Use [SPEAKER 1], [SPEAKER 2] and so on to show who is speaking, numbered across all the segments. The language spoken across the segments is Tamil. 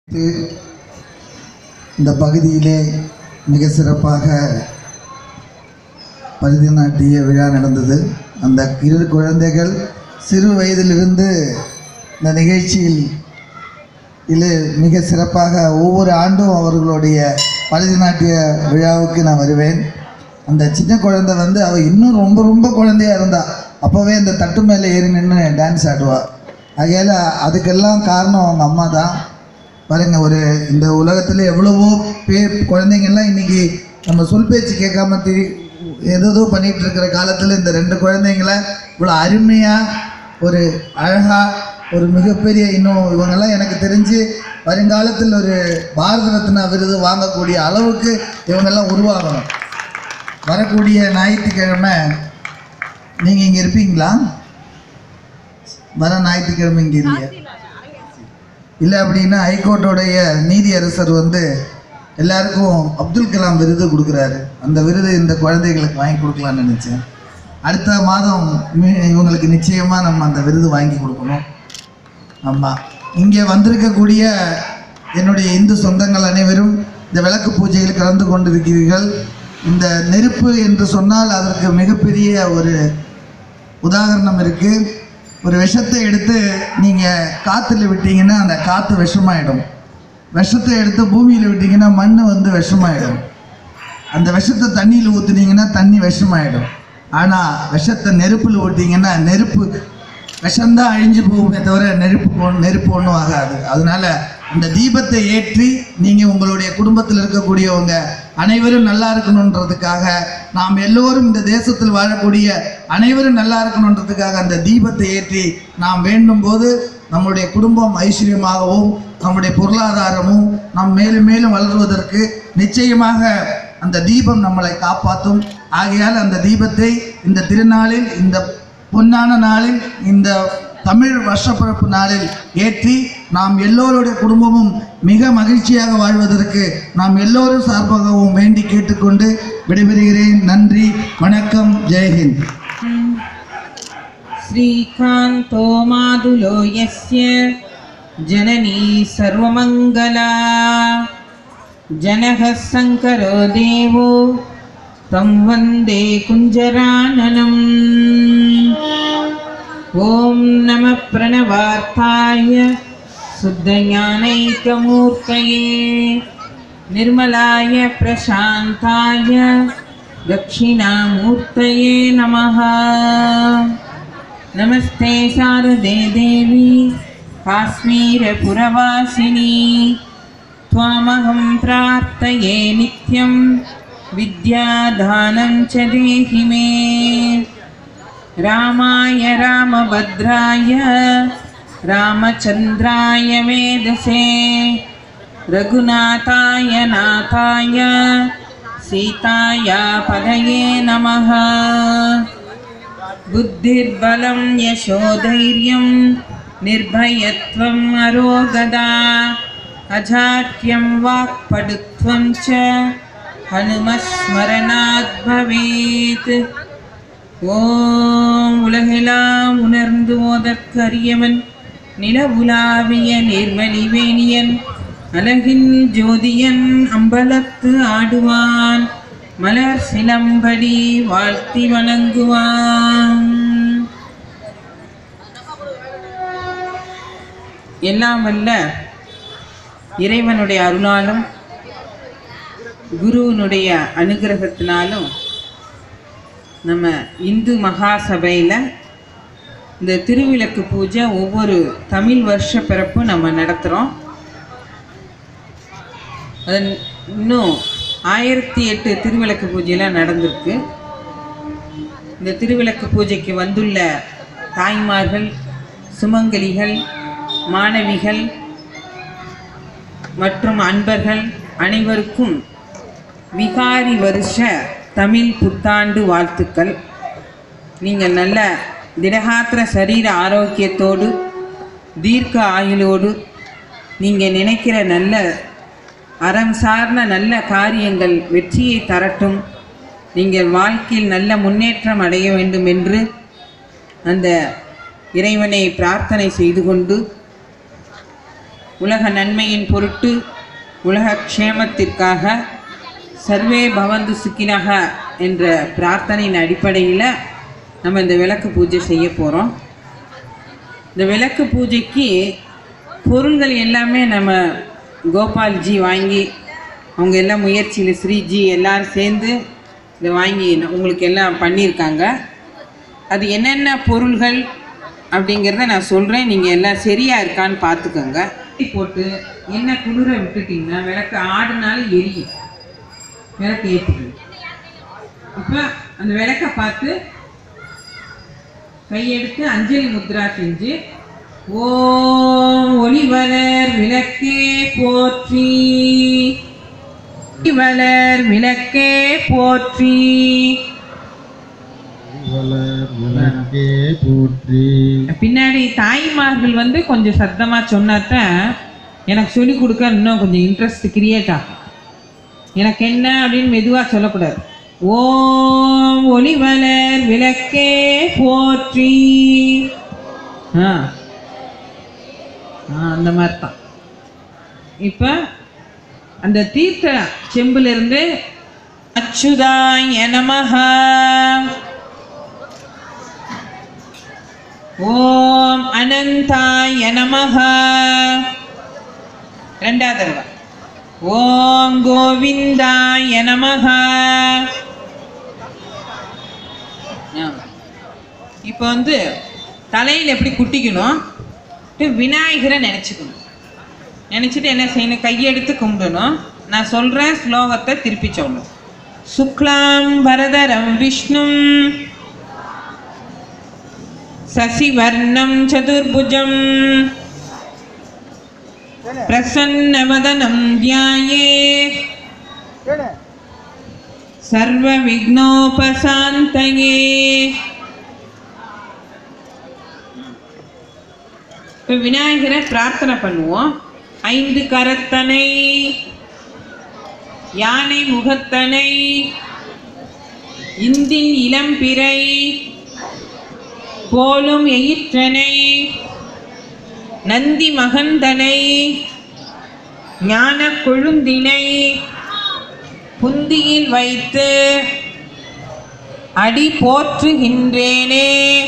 [SPEAKER 1] இந்த பகுதியிலே மிக சிறப்பாக பரதநாட்டிய விழா நடந்தது அந்த இரு குழந்தைகள் சிறு வயதிலிருந்து இந்த நிகழ்ச்சியில் இதில் மிக சிறப்பாக ஒவ்வொரு ஆண்டும் அவர்களுடைய பரதநாட்டிய விழாவுக்கு நான் வருவேன் அந்த சின்ன குழந்தை வந்து அவள் இன்னும் ரொம்ப ரொம்ப குழந்தையா இருந்தா அப்போவே அந்த தட்டு மேலே ஏறி நின்று டான்ஸ் ஆடுவாள் ஆகையால் அதுக்கெல்லாம் காரணம் அவங்க அம்மா தான் பாருங்க ஒரு இந்த உலகத்தில் எவ்வளவோ பேர் குழந்தைங்கள்லாம் இன்னைக்கு நம்ம சொல் பேச்சு கேட்காம திரி ஏதோ பண்ணிட்டு இருக்கிற காலத்தில் இந்த ரெண்டு குழந்தைங்கள இவ்வளோ அருமையாக ஒரு அழகாக ஒரு மிகப்பெரிய இன்னும் இவங்கெல்லாம் எனக்கு தெரிஞ்சு வருங்காலத்தில் ஒரு பாரத ரத்னா விருது வாங்கக்கூடிய அளவுக்கு இவங்கெல்லாம் உருவாகணும் வரக்கூடிய ஞாயிற்றுக்கிழமை நீங்கள் இங்கே இருப்பீங்களா வர ஞாயிற்றுக்கிழமை இங்கே இல்லையா இல்லை அப்படின்னா ஹைகோர்ட்டோடைய நீதியரசர் வந்து எல்லாருக்கும் அப்துல் கலாம் விருது கொடுக்குறாரு அந்த விருது இந்த குழந்தைகளுக்கு வாங்கி கொடுக்கலான்னு நினச்சேன் அடுத்த மாதம் மீ- இவங்களுக்கு நிச்சயமாக நம்ம அந்த விருது வாங்கி கொடுக்கணும் ஆமாம் இங்கே வந்திருக்கக்கூடிய என்னுடைய இந்து சொந்தங்கள் அனைவரும் இந்த விளக்கு பூஜையில் கலந்து கொண்டிருக்கிறீர்கள் இந்த நெருப்பு என்று சொன்னால் அதற்கு மிகப்பெரிய ஒரு உதாரணம் இருக்குது ஒரு விஷத்தை எடுத்து நீங்கள் காற்றுல விட்டீங்கன்னா அந்த காற்று விஷமாயிடும் விஷத்தை எடுத்து பூமியில் விட்டீங்கன்னா மண் வந்து விஷமாயிடும் அந்த விஷத்தை தண்ணியில் ஊற்றுனீங்கன்னா தண்ணி விஷமாயிடும் ஆனால் விஷத்தை நெருப்பில் ஊட்டிங்கன்னா நெருப்பு விஷம்தான் அழிஞ்சு போகுமே தவிர நெருப்பு ஒண்ணு- நெருப்பு ஒன்றும் ஆகாது அதனால அந்த தீபத்தை ஏற்றி நீங்கள் உங்களுடைய குடும்பத்தில் இருக்கக்கூடியவங்க அனைவரும் நல்லா இருக்கணுன்றதுக்காக நாம் எல்லோரும் இந்த தேசத்தில் வாழக்கூடிய அனைவரும் நல்லா இருக்கணுன்றதுக்காக அந்த தீபத்தை ஏற்றி நாம் வேண்டும் போது நம்முடைய குடும்பம் ஐஸ்வர்யமாகவும் நம்முடைய பொருளாதாரமும் நாம் மேலும் மேலும் வளருவதற்கு நிச்சயமாக அந்த தீபம் நம்மளை காப்பாற்றும் ஆகையால் அந்த தீபத்தை இந்த திருநாளில் இந்த பொன்னான நாளில் இந்த தமிழ் வருஷப்பிறப்பு நாளில் ஏற்றி நாம் எல்லோருடைய குடும்பமும் மிக மகிழ்ச்சியாக வாழ்வதற்கு நாம் எல்லோரும் சார்பாகவும் வேண்டி கேட்டுக்கொண்டு விடைபெறுகிறேன் நன்றி வணக்கம் ஜெயஹிந்த்
[SPEAKER 2] श्रीकान्तो मादुलो यस्य जननी सर्वमङ्गला जनः शङ्करो देवो तं वन्दे कुञ्जराननम् ॐ नमः प्रणवार्थाय शुद्धज्ञानैकमूर्तये निर्मलाय प्रशान्ताय दक्षिणामूर्तये नमः नमस्ते शारदे देवी काश्मीरपुरवासिनी त्वामहं प्रार्थये नित्यं विद्यादानं च देहि मे रामाय रामभद्राय रामचन्द्राय वेदसे रघुनाथाय नाथाय सीताया पदये नमः बुद्धिर्बलं यशोधैर्यं निर्भयत्वम् अरोगदा अजाट्यं वाक्पटुत्वं च हनुमस्मरणात् भवेत् ஓம் உலகெல்லாம் உணர்ந்து ஓதற்கரியவன் நிலவுலாவிய நீர்மலிவேணியன் அழகின் ஜோதியன் அம்பலத்து ஆடுவான் மலர் சிலம்படி வாழ்த்தி வணங்குவான் எல்லாம் வல்ல இறைவனுடைய அருளாலும் குருவினுடைய அனுகிரகத்தினாலும் நம்ம இந்து மகாசபையில் இந்த திருவிளக்கு பூஜை ஒவ்வொரு தமிழ் வருஷ பிறப்பும் நம்ம நடத்துகிறோம் அது இன்னும் ஆயிரத்தி எட்டு திருவிளக்கு பூஜையெல்லாம் நடந்திருக்கு இந்த திருவிளக்கு பூஜைக்கு வந்துள்ள தாய்மார்கள் சுமங்கலிகள் மாணவிகள் மற்றும் அன்பர்கள் அனைவருக்கும் விகாரி வருஷ தமிழ் புத்தாண்டு வாழ்த்துக்கள் நீங்கள் நல்ல திடகாத்திர சரீர ஆரோக்கியத்தோடு தீர்க்க ஆயுளோடு நீங்கள் நினைக்கிற நல்ல அறம் சார்ந்த நல்ல காரியங்கள் வெற்றியை தரட்டும் நீங்கள் வாழ்க்கையில் நல்ல முன்னேற்றம் அடைய வேண்டும் என்று அந்த இறைவனை பிரார்த்தனை செய்து கொண்டு உலக நன்மையின் பொருட்டு உலக க்ஷேமத்திற்காக சர்வே பவந்து சுக்கினக என்ற பிரார்த்தனையின் அடிப்படையில் நம்ம இந்த விளக்கு பூஜை செய்ய போகிறோம் இந்த விளக்கு பூஜைக்கு பொருள்கள் எல்லாமே நம்ம கோபால்ஜி வாங்கி அவங்க எல்லாம் முயற்சியில் ஸ்ரீஜி எல்லாரும் சேர்ந்து இதை வாங்கி ந- உங்களுக்கு எல்லாம் பண்ணியிருக்காங்க அது என்னென்ன பொருள்கள் அப்படிங்கிறத நான் சொல்கிறேன் நீங்கள் எல்லாம் சரியாக இருக்கான்னு பார்த்துக்கோங்க போட்டு என்ன குளிர விட்டுட்டிங்கன்னா விளக்கு ஆடுனாலும் எரியும் விளக்கு ஏற்றிக்கணும் இப்போ அந்த விளக்கை பார்த்து கையெடுத்து அஞ்சலி முத்ரா செஞ்சு ஓம் ஒளிவலர் விளக்கே போற்றி ஒளிவலர் விளக்கே போற்றி
[SPEAKER 3] வளர் விளக்கே போற்றி
[SPEAKER 2] பின்னாடி தாய்மார்கள் வந்து கொஞ்சம் சத்தமாக சொன்னாதான் எனக்கு சொல்லிக் கொடுக்க இன்னும் கொஞ்சம் இன்ட்ரெஸ்ட் கிரியேட் ஆகும் எனக்கு என்ன அப்படின்னு மெதுவாக சொல்லக்கூடாது ஓம் ஒளிவலர் விளக்கே போற்றி ஆ ஆ அந்த மாதிரி தான் இப்போ அந்த தீர்த்த செம்பிலிருந்து அச்சுதாய நமஹா ஓம் அனந்தாய நமஹ ரெண்டாவது தடவை ஓம் கோவிந்தாய நமஹ இப்போ வந்து தலையில் எப்படி குட்டிக்கணும் இப்ப விநாயகரை நினச்சிக்கணும் நினச்சிட்டு என்ன செய்யணும் கையெடுத்து கும்பிடணும் நான் சொல்கிற ஸ்லோகத்தை திருப்பி சொல்லணும் சுக்லாம் வரதரம் விஷ்ணும் ससिवर्णं चतुर्भुजं प्रसन्नवदनं ध्याये सर्वविघ्नोपशान्तये இப்போ விநாயகரை பிரார்த்தனை பண்ணுவோம் ஐந்து கரத்தனை யானை முகத்தனை இந்தின் இளம்பிறை போலும் எயிற்றனை நந்தி மகந்தனை ஞான கொழுந்தினை புந்தியில் வைத்து அடி போற்றுகின்றேனே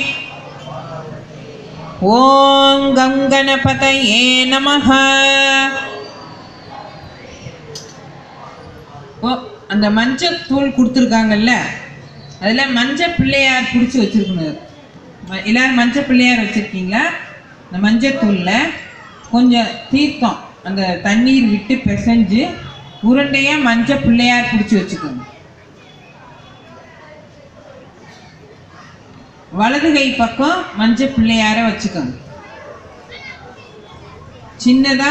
[SPEAKER 2] ஓம் கங்கணபதையே நமஹ ஓ அந்த மஞ்சள் தூள் கொடுத்துருக்காங்கல்ல அதில் மஞ்சள் பிள்ளையார் பிடிச்சி வச்சிருக்கணும் ம- எல்லாரும் மஞ்சள் பிள்ளையார் வச்சுருக்கீங்களா இந்த மஞ்சள் தூளில் கொஞ்சம் தீர்த்தம் அந்த தண்ணீர் விட்டு பிசைஞ்சு உருண்டையாக மஞ்சள் பிள்ளையார் பிடிச்சி வச்சுக்கோங்க வலது கை பக்கம் மஞ்சள் பிள்ளையார வச்சுக்கோங்க சின்னதா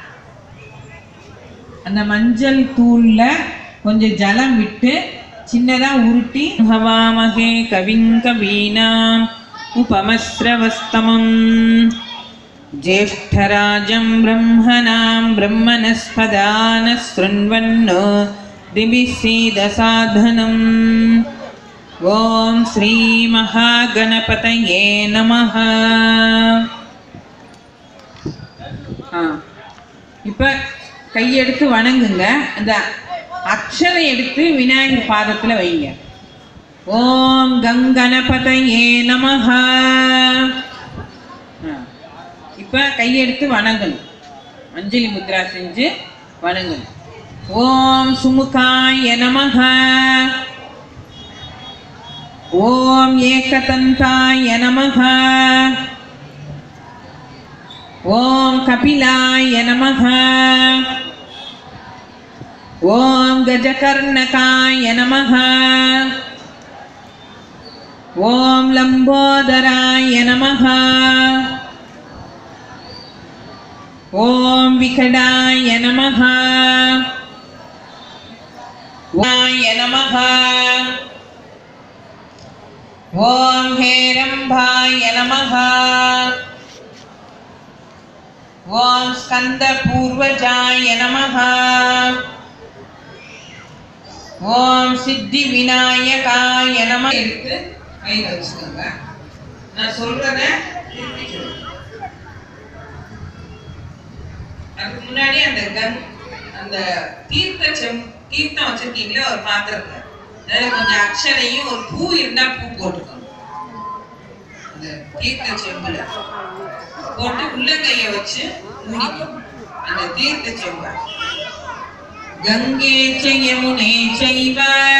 [SPEAKER 2] அந்த மஞ்சள் தூள்ல கொஞ்சம் ஜலம் விட்டு சின்னதா உருட்டி ஹவாமகே கவிங்க வீணாம் உபமஸ்ரவஸ்தமம் ज्येष्ठराजं ब्रह्मणां ब्रह्मणस्पदान शृण्वन्नो दिभिः सीदसाधनम् ॐ श्रीमहागणपतये नमः ஆ இப்போ கையெடுத்து வணங்குங்க அந்த அக்ஷரை எடுத்து விநாயகர் பாதத்தில் வைங்க ஓம் கங்கணபதயே நமஹ இப்போ கையெடுத்து வணங்கணும் அஞ்சலி முத்ரா செஞ்சு வணங்கணும் ஓம் சுமுகாய நமஹ ஓம் ஏகதந்தாய நமஹ ஓம் கபிலாய நமஹ ஓம் கஜகர்ணகாய நமஹ ஓம் லம்போதராய நமஹ ஓம் விகடாய நமஹ ஓம் நமஹ ஓம் ஹேரம்பாய நமஹ ஓம் ஸ்கந்த பூர்வஜாய நமஹ ஓம் சித்தி விநாயகாய நம எடுத்து கையில் வச்சுக்கோங்க நான் சொல்றத திருப்பி சொல்லுங்க அதுக்கு முன்னாடி அந்த கங் அந்த தீர்த்த செம் தீர்த்தம் வச்சிருக்கீங்களே ஒரு பாத்திரத்துல அதுல கொஞ்சம் அக்ஷரையும் ஒரு பூ இருந்தா பூ போட்டுக்கணும் அந்த தீர்த்த செம்புல போட்டு உள்ளங்கைய வச்சு மூடிக்கணும் அந்த தீர்த்த செம்ப கங்கே ச யமுனே சைவ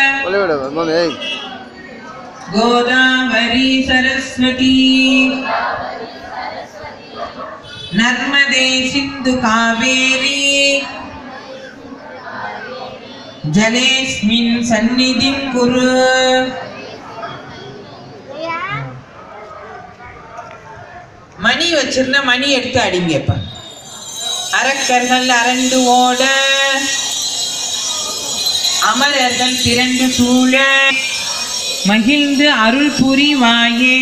[SPEAKER 2] गोदावरी सरस्वती नर्मदे सिन्धु कावेरी जलेऽस्मिन् सन्निधिं कुरु மணி வச்சிருந்த மணி எடுத்து அடிங்க இப்ப அரக்கர்கள் அரண்டு ஓட அமரர்கள் திரண்டு சூழ மகிழ்ந்து அருள் புரிவாயே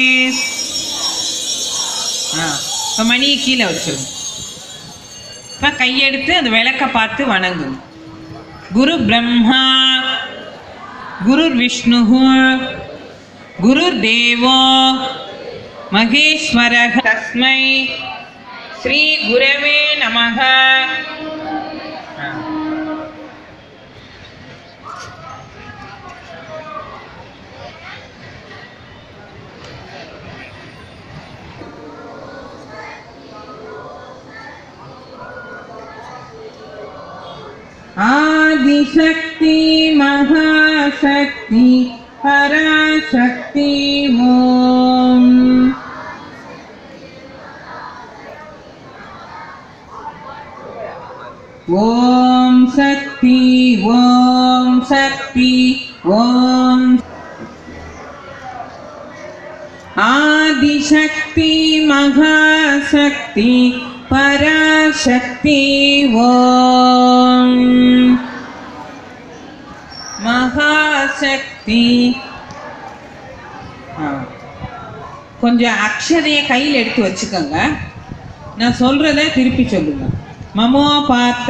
[SPEAKER 2] ஆ இப்போ மணியை கீழே வச்சிருங்க இப்போ கையெடுத்து அந்த விளக்க பார்த்து வணங்குங்க குரு பிரம்மா குரு விஷ்ணு குரு தேவோ மகேஸ்வர தஸ்மை ஸ்ரீ குரவே நமக ஆ. ஆதிசக்தி மகாசக்தி பராசக்தி ஓம் ஓம் சக்தி ஓம் சக்தி ஓம் ஆதிசக்தி மகாசக்தி பராசக்தி ஓம் மகாசக்தி ஆ. கொஞ்சம் அக்ஷரைய கையில் எடுத்து வச்சுக்கோங்க நான் சொல்றத திருப்பி சொல்லுங்க மமோ பார்த்த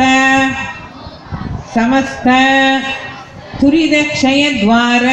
[SPEAKER 2] சமஸ்த துரிதக்ஷயத்வார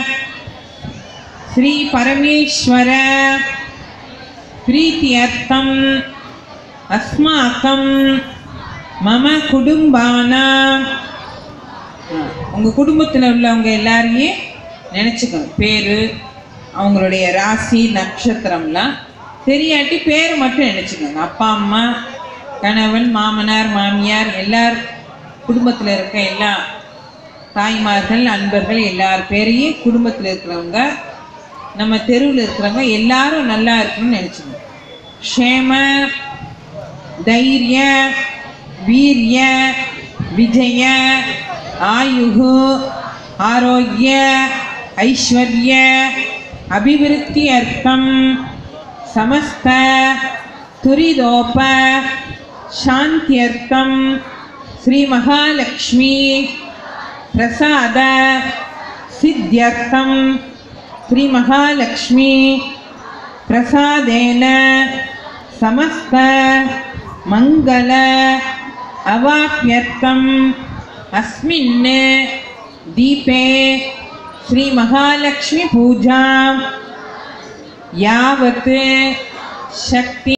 [SPEAKER 2] ஸ்ரீ பரமேஸ்வர பிரீத்தியர்த்தம் அஸ்மாக்கம் மம குடும்பானாம் உங்கள் குடும்பத்தில் உள்ளவங்க எல்லாரையும் நினச்சிக்கணும் பேர் அவங்களுடைய ராசி நட்சத்திரம்லாம் தெரியாட்டி பேர் மட்டும் நினச்சிக்கோங்க அப்பா அம்மா கணவன் மாமனார் மாமியார் எல்லார் குடும்பத்தில் இருக்க எல்லா தாய்மார்கள் அன்பர்கள் எல்லார் பேரையும் குடும்பத்தில் இருக்கிறவங்க நம்ம தெருவில் இருக்கிறவங்க எல்லாரும் நல்லா இருக்கணும்னு நினச்சிக்கணும் க்ஷேம தைரிய வீரிய விஜய ஆயுகு ஆரோக்கிய ஐஸ்வர்ய அபிவிருத்தி அர்த்தம் சமஸ்த துரிதோப சாந்தியர்த்தம் ஸ்ரீ மகாலட்சுமி பிரசாத சித்தியர்த்தம் ஸ்ரீ மகாலட்சுமி प्रसादेन समस्त मङ्गल अवाप्यर्थम् अस्मिन् दीपे श्रीमहालक्ष्मीपूजां यावत् शक्ति